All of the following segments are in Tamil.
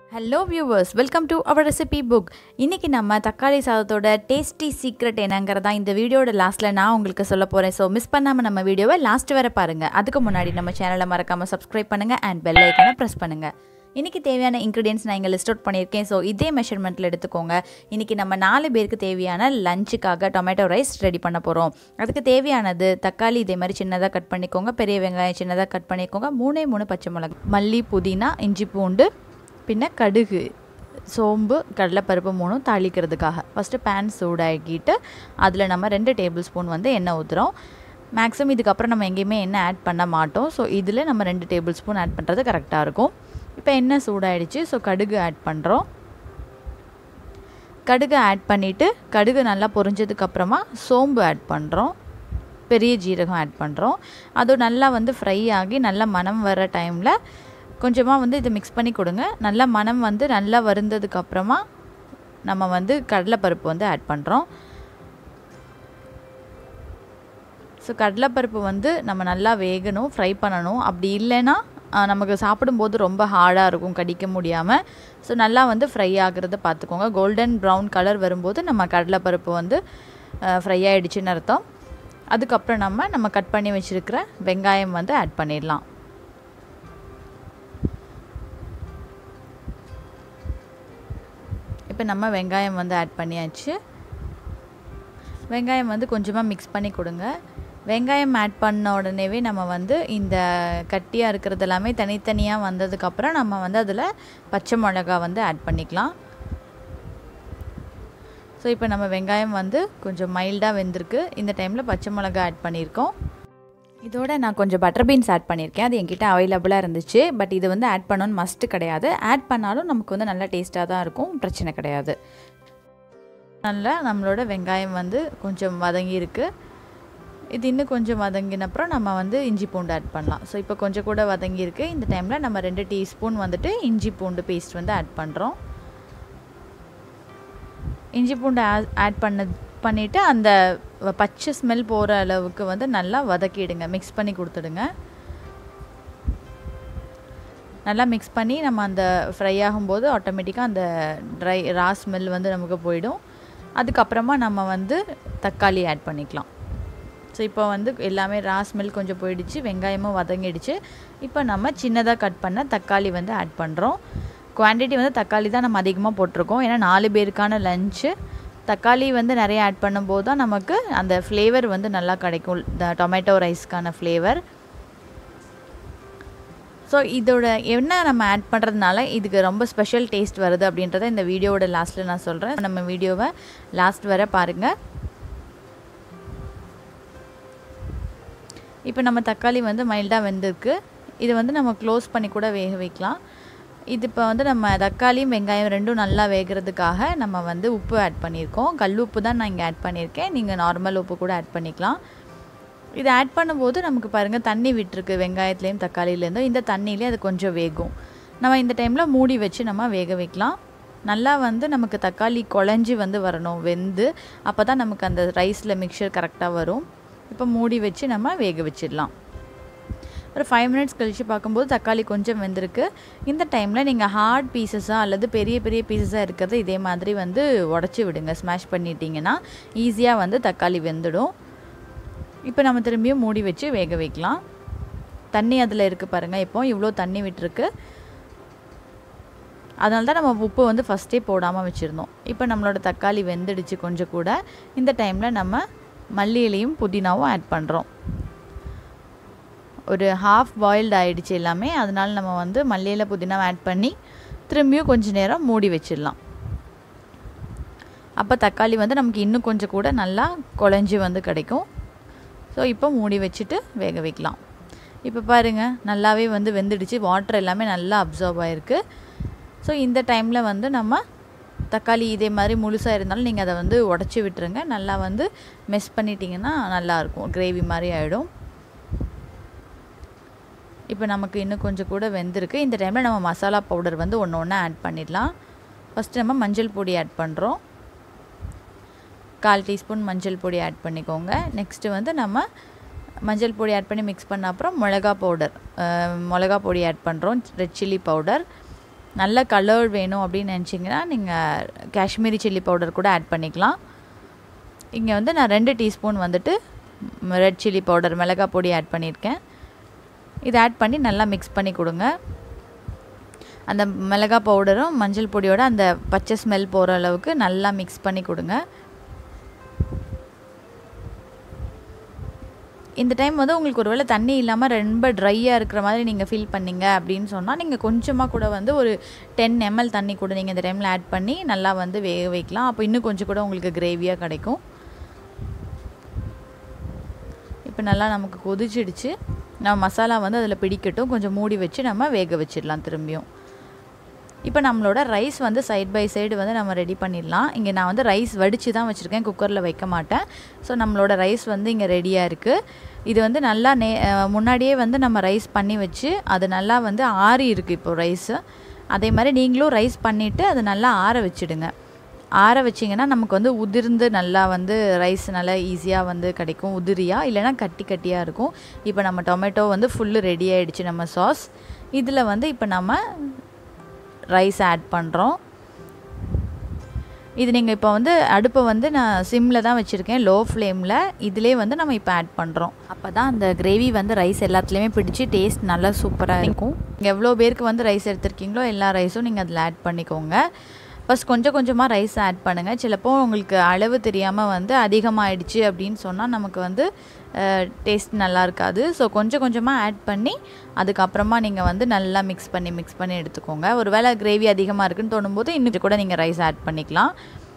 hello viewers welcome to our recipe book இன்றைக்கி நம்ம தக்காளி சாதத்தோட டேஸ்டி சீக்ரெட் என்னங்கிறதா இந்த வீடியோட லாஸ்ட்டில் நான் உங்களுக்கு சொல்ல போகிறேன் ஸோ மிஸ் பண்ணாமல் நம்ம வீடியோவை லாஸ்ட் வரை பாருங்கள் அதுக்கு முன்னாடி நம்ம சேனலை மறக்காமல் சப்ஸ்கிரைப் பண்ணுங்கள் அண்ட் பெல் ஐக்கனை ப்ரெஸ் பண்ணுங்கள் இன்றைக்கி தேவையான இன்க்ரீடியன்ஸ் நான் இங்கே லிஸ்ட் அவுட் பண்ணியிருக்கேன் ஸோ இதே மெஷர்மெண்ட்டில் எடுத்துக்கோங்க இன்றைக்கி நம்ம நாலு பேருக்கு தேவையான லஞ்சுக்காக டொமேட்டோ ரைஸ் ரெடி பண்ண போகிறோம் அதுக்கு தேவையானது தக்காளி இதே மாதிரி சின்னதாக கட் பண்ணிக்கோங்க பெரிய வெங்காயம் சின்னதாக கட் பண்ணிக்கோங்க மூணே மூணு பச்சை மிளகு மல்லி புதினா இஞ்சி பூண்டு பின்ன கடுகு சோம்பு கடலைப்பருப்பு மூணும் தாளிக்கிறதுக்காக ஃபஸ்ட்டு பேன் சூடாக்கிட்டு அதில் நம்ம ரெண்டு டேபிள் ஸ்பூன் வந்து எண்ணெய் ஊற்றுறோம் மேக்ஸிமம் இதுக்கப்புறம் நம்ம எங்கேயுமே எண்ணெய் ஆட் பண்ண மாட்டோம் ஸோ இதில் நம்ம ரெண்டு டேபிள் ஸ்பூன் ஆட் பண்ணுறது கரெக்டாக இருக்கும் இப்போ எண்ணெய் சூடாயிடுச்சு ஸோ கடுகு ஆட் பண்ணுறோம் கடுகு ஆட் பண்ணிவிட்டு கடுகு நல்லா பொரிஞ்சதுக்கப்புறமா சோம்பு ஆட் பண்ணுறோம் பெரிய ஜீரகம் ஆட் பண்ணுறோம் அது நல்லா வந்து ஃப்ரை ஆகி நல்லா மனம் வர டைமில் கொஞ்சமாக வந்து இதை மிக்ஸ் பண்ணி கொடுங்க நல்லா மனம் வந்து நல்லா வருந்ததுக்கப்புறமா நம்ம வந்து கடலைப்பருப்பு வந்து ஆட் பண்ணுறோம் ஸோ கடலைப்பருப்பு வந்து நம்ம நல்லா வேகணும் ஃப்ரை பண்ணணும் அப்படி இல்லைன்னா நமக்கு சாப்பிடும்போது ரொம்ப ஹார்டாக இருக்கும் கடிக்க முடியாமல் ஸோ நல்லா வந்து ஃப்ரை ஆகிறத பார்த்துக்கோங்க கோல்டன் ப்ரௌன் கலர் வரும்போது நம்ம கடலைப்பருப்பு வந்து ஃப்ரை ஆகிடுச்சின்னு அர்த்தம் அதுக்கப்புறம் நம்ம நம்ம கட் பண்ணி வச்சுருக்கிற வெங்காயம் வந்து ஆட் பண்ணிடலாம் இப்போ நம்ம வெங்காயம் வந்து ஆட் பண்ணியாச்சு வெங்காயம் வந்து கொஞ்சமாக மிக்ஸ் பண்ணி கொடுங்க வெங்காயம் ஆட் பண்ண உடனேவே நம்ம வந்து இந்த கட்டியாக இருக்கிறது எல்லாமே தனித்தனியாக வந்ததுக்கப்புறம் நம்ம வந்து அதில் பச்சை மிளகா வந்து ஆட் பண்ணிக்கலாம் ஸோ இப்போ நம்ம வெங்காயம் வந்து கொஞ்சம் மைல்டாக வெந்திருக்கு இந்த டைமில் பச்சை மிளகா ஆட் பண்ணியிருக்கோம் இதோட நான் கொஞ்சம் பட்டர் பீன்ஸ் ஆட் பண்ணியிருக்கேன் அது என்கிட்ட அவைலபிளாக இருந்துச்சு பட் இது வந்து ஆட் பண்ணணும்னு மஸ்ட்டு கிடையாது ஆட் பண்ணாலும் நமக்கு வந்து நல்லா டேஸ்ட்டாக தான் இருக்கும் பிரச்சனை கிடையாது நல்லா நம்மளோட வெங்காயம் வந்து கொஞ்சம் வதங்கி இருக்குது இது இன்னும் கொஞ்சம் வதங்கினப்புறம் நம்ம வந்து இஞ்சி பூண்டு ஆட் பண்ணலாம் ஸோ இப்போ கொஞ்சம் கூட வதங்கியிருக்கு இந்த டைமில் நம்ம ரெண்டு டீஸ்பூன் வந்துட்டு இஞ்சி பூண்டு பேஸ்ட் வந்து ஆட் பண்ணுறோம் இஞ்சி பூண்டு ஆட் பண்ண பண்ணிவிட்டு அந்த பச்சை ஸ்மெல் போகிற அளவுக்கு வந்து நல்லா வதக்கிடுங்க மிக்ஸ் பண்ணி கொடுத்துடுங்க நல்லா மிக்ஸ் பண்ணி நம்ம அந்த ஃப்ரை ஆகும்போது ஆட்டோமேட்டிக்காக அந்த ட்ரை ரா ஸ்மெல் வந்து நமக்கு போயிடும் அதுக்கப்புறமா நம்ம வந்து தக்காளி ஆட் பண்ணிக்கலாம் ஸோ இப்போ வந்து எல்லாமே ரா ஸ்மெல் கொஞ்சம் போயிடுச்சு வெங்காயமும் வதங்கிடுச்சு இப்போ நம்ம சின்னதாக கட் பண்ண தக்காளி வந்து ஆட் பண்ணுறோம் குவான்டிட்டி வந்து தக்காளி தான் நம்ம அதிகமாக போட்டிருக்கோம் ஏன்னா நாலு பேருக்கான லஞ்சு தக்காளி வந்து நிறைய ஆட் பண்ணும்போது தான் நமக்கு அந்த ஃப்ளேவர் வந்து நல்லா கிடைக்கும் இந்த டொமேட்டோ ரைஸ்க்கான ஃப்ளேவர் ஸோ இதோட என்ன நம்ம ஆட் பண்ணுறதுனால இதுக்கு ரொம்ப ஸ்பெஷல் டேஸ்ட் வருது அப்படின்றத இந்த வீடியோவோட லாஸ்ட்டில் நான் சொல்கிறேன் நம்ம வீடியோவை லாஸ்ட் வர பாருங்கள் இப்போ நம்ம தக்காளி வந்து மைல்டாக வெந்திருக்கு இது வந்து நம்ம க்ளோஸ் பண்ணி கூட வேக வைக்கலாம் இது இப்போ வந்து நம்ம தக்காளியும் வெங்காயம் ரெண்டும் நல்லா வேகிறதுக்காக நம்ம வந்து உப்பு ஆட் பண்ணியிருக்கோம் கல் உப்பு தான் நான் இங்கே ஆட் பண்ணியிருக்கேன் நீங்கள் நார்மல் உப்பு கூட ஆட் பண்ணிக்கலாம் இது ஆட் பண்ணும்போது நமக்கு பாருங்கள் தண்ணி விட்டுருக்கு வெங்காயத்துலேயும் தக்காளியிலேருந்தும் இந்த தண்ணியிலே அது கொஞ்சம் வேகும் நம்ம இந்த டைமில் மூடி வச்சு நம்ம வேக வைக்கலாம் நல்லா வந்து நமக்கு தக்காளி குழஞ்சி வந்து வரணும் வெந்து அப்போ தான் நமக்கு அந்த ரைஸில் மிக்சர் கரெக்டாக வரும் இப்போ மூடி வச்சு நம்ம வேக வச்சிடலாம் ஒரு ஃபைவ் மினிட்ஸ் கழித்து பார்க்கும்போது தக்காளி கொஞ்சம் வெந்திருக்கு இந்த டைமில் நீங்கள் ஹார்ட் பீசஸாக அல்லது பெரிய பெரிய பீசஸாக இருக்கிறது இதே மாதிரி வந்து உடச்சி விடுங்க ஸ்மாஷ் பண்ணிட்டீங்கன்னா ஈஸியாக வந்து தக்காளி வெந்துடும் இப்போ நம்ம திரும்பியும் மூடி வச்சு வேக வைக்கலாம் தண்ணி அதில் இருக்குது பாருங்கள் இப்போ இவ்வளோ தண்ணி விட்டுருக்கு அதனால தான் நம்ம உப்பு வந்து ஃபஸ்ட்டே போடாமல் வச்சுருந்தோம் இப்போ நம்மளோட தக்காளி வெந்துடுச்சு கொஞ்சம் கூட இந்த டைமில் நம்ம மல்லி இலையும் புதினாவும் ஆட் பண்ணுறோம் ஒரு ஹாஃப் பாயில்டு ஆகிடுச்சு எல்லாமே அதனால் நம்ம வந்து மல்லியில் புதினாவை ஆட் பண்ணி திரும்பியும் கொஞ்சம் நேரம் மூடி வச்சிடலாம் அப்போ தக்காளி வந்து நமக்கு இன்னும் கொஞ்சம் கூட நல்லா குழஞ்சி வந்து கிடைக்கும் ஸோ இப்போ மூடி வச்சுட்டு வேக வைக்கலாம் இப்போ பாருங்கள் நல்லாவே வந்து வெந்துடுச்சு வாட்டர் எல்லாமே நல்லா அப்சர்வ் ஆகிருக்கு ஸோ இந்த டைமில் வந்து நம்ம தக்காளி இதே மாதிரி முழுசாக இருந்தாலும் நீங்கள் அதை வந்து உடச்சி விட்டுருங்க நல்லா வந்து மெஸ் பண்ணிட்டீங்கன்னா நல்லாயிருக்கும் கிரேவி மாதிரி ஆகிடும் இப்போ நமக்கு இன்னும் கொஞ்சம் கூட வெந்திருக்கு இந்த டைமில் நம்ம மசாலா பவுடர் வந்து ஒன்று ஒன்று ஆட் பண்ணிடலாம் ஃபஸ்ட்டு நம்ம மஞ்சள் பொடி ஆட் பண்ணுறோம் கால் டீஸ்பூன் மஞ்சள் பொடி ஆட் பண்ணிக்கோங்க நெக்ஸ்ட்டு வந்து நம்ம மஞ்சள் பொடி ஆட் பண்ணி மிக்ஸ் பண்ண அப்புறம் மிளகா பவுடர் மிளகா பொடி ஆட் பண்ணுறோம் ரெட் சில்லி பவுடர் நல்ல கலர் வேணும் அப்படின்னு நினச்சிங்கன்னா நீங்கள் காஷ்மீரி சில்லி பவுடர் கூட ஆட் பண்ணிக்கலாம் இங்கே வந்து நான் ரெண்டு டீஸ்பூன் வந்துட்டு ரெட் சில்லி பவுடர் மிளகாய் பொடி ஆட் பண்ணியிருக்கேன் இதை ஆட் பண்ணி நல்லா மிக்ஸ் பண்ணி கொடுங்க அந்த மிளகாய் பவுடரும் மஞ்சள் பொடியோட அந்த பச்சை ஸ்மெல் போகிற அளவுக்கு நல்லா மிக்ஸ் பண்ணி கொடுங்க இந்த டைம் வந்து உங்களுக்கு ஒருவேளை தண்ணி இல்லாமல் ரொம்ப ட்ரையாக இருக்கிற மாதிரி நீங்கள் ஃபீல் பண்ணீங்க அப்படின்னு சொன்னால் நீங்கள் கொஞ்சமாக கூட வந்து ஒரு டென் எம்எல் தண்ணி கூட நீங்கள் இந்த டைமில் ஆட் பண்ணி நல்லா வந்து வேக வைக்கலாம் அப்போ இன்னும் கொஞ்சம் கூட உங்களுக்கு கிரேவியாக கிடைக்கும் இப்போ நல்லா நமக்கு கொதிச்சிடுச்சு நம்ம மசாலா வந்து அதில் பிடிக்கட்டும் கொஞ்சம் மூடி வச்சு நம்ம வேக வச்சிடலாம் திரும்பியும் இப்போ நம்மளோட ரைஸ் வந்து சைட் பை சைடு வந்து நம்ம ரெடி பண்ணிடலாம் இங்கே நான் வந்து ரைஸ் வடித்து தான் வச்சுருக்கேன் குக்கரில் வைக்க மாட்டேன் ஸோ நம்மளோட ரைஸ் வந்து இங்கே ரெடியாக இருக்குது இது வந்து நல்லா நே முன்னாடியே வந்து நம்ம ரைஸ் பண்ணி வச்சு அது நல்லா வந்து ஆறி இருக்குது இப்போ ரைஸு அதே மாதிரி நீங்களும் ரைஸ் பண்ணிவிட்டு அதை நல்லா ஆற வச்சுடுங்க ஆற வச்சிங்கன்னா நமக்கு வந்து உதிர்ந்து நல்லா வந்து ரைஸ் நல்லா ஈஸியாக வந்து கிடைக்கும் உதிரியாக இல்லைனா கட்டி கட்டியாக இருக்கும் இப்போ நம்ம டொமேட்டோ வந்து ஃபுல்லு ரெடி ஆகிடுச்சு நம்ம சாஸ் இதில் வந்து இப்போ நம்ம ரைஸ் ஆட் பண்ணுறோம் இது நீங்கள் இப்போ வந்து அடுப்பை வந்து நான் சிம்மில் தான் வச்சுருக்கேன் லோ ஃப்ளேமில் இதிலே வந்து நம்ம இப்போ ஆட் பண்ணுறோம் அப்போ தான் அந்த கிரேவி வந்து ரைஸ் எல்லாத்துலேயுமே பிடிச்சி டேஸ்ட் நல்லா சூப்பராக இருக்கும் எவ்வளோ பேருக்கு வந்து ரைஸ் எடுத்திருக்கீங்களோ எல்லா ரைஸும் நீங்கள் அதில் ஆட் பண்ணிக்கோங்க ஃபஸ்ட் கொஞ்சம் கொஞ்சமாக ரைஸ் ஆட் பண்ணுங்கள் சிலப்போ உங்களுக்கு அளவு தெரியாமல் வந்து அதிகமாகிடுச்சு அப்படின்னு சொன்னால் நமக்கு வந்து டேஸ்ட் நல்லா இருக்காது ஸோ கொஞ்சம் கொஞ்சமாக ஆட் பண்ணி அதுக்கப்புறமா நீங்கள் வந்து நல்லா மிக்ஸ் பண்ணி மிக்ஸ் பண்ணி எடுத்துக்கோங்க ஒரு வேளை கிரேவி அதிகமாக இருக்குன்னு தோணும்போது இன்னும் கூட நீங்கள் ரைஸ் ஆட் பண்ணிக்கலாம்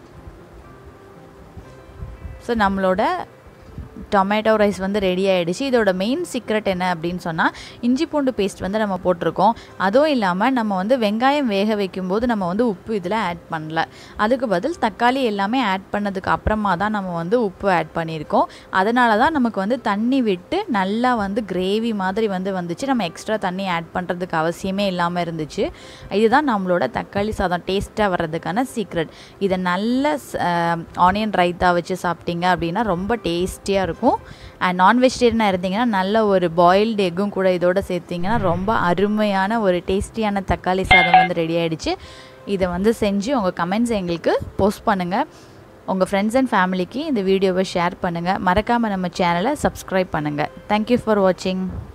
ஸோ நம்மளோட டொமேட்டோ ரைஸ் வந்து ரெடி ஆகிடுச்சு இதோட மெயின் சீக்ரெட் என்ன அப்படின்னு சொன்னால் இஞ்சி பூண்டு பேஸ்ட் வந்து நம்ம போட்டிருக்கோம் அதுவும் இல்லாமல் நம்ம வந்து வெங்காயம் வேக வைக்கும்போது நம்ம வந்து உப்பு இதில் ஆட் பண்ணல அதுக்கு பதில் தக்காளி எல்லாமே ஆட் பண்ணதுக்கு அப்புறமா தான் நம்ம வந்து உப்பு ஆட் பண்ணியிருக்கோம் அதனால தான் நமக்கு வந்து தண்ணி விட்டு நல்லா வந்து கிரேவி மாதிரி வந்து வந்துச்சு நம்ம எக்ஸ்ட்ரா தண்ணி ஆட் பண்ணுறதுக்கு அவசியமே இல்லாமல் இருந்துச்சு இதுதான் நம்மளோட தக்காளி சாதம் டேஸ்ட்டாக வர்றதுக்கான சீக்ரெட் இதை நல்ல ஆனியன் ரைத்தா வச்சு சாப்பிட்டீங்க அப்படின்னா ரொம்ப டேஸ்டியாக இருக்கும் அண்ட் நான் வெஜிடேரியனாக இருந்தீங்கன்னா நல்ல ஒரு பாயில்டு எக்கும் கூட இதோட சேர்த்திங்கன்னா ரொம்ப அருமையான ஒரு டேஸ்டியான தக்காளி சாதம் வந்து ரெடி ஆகிடுச்சு இதை வந்து செஞ்சு உங்கள் கமெண்ட்ஸ் எங்களுக்கு போஸ்ட் பண்ணுங்கள் உங்கள் ஃப்ரெண்ட்ஸ் அண்ட் ஃபேமிலிக்கு இந்த வீடியோவை ஷேர் பண்ணுங்கள் மறக்காமல் நம்ம சேனலை சப்ஸ்கிரைப் பண்ணுங்கள் தேங்க்யூ ஃபார் வாட்சிங்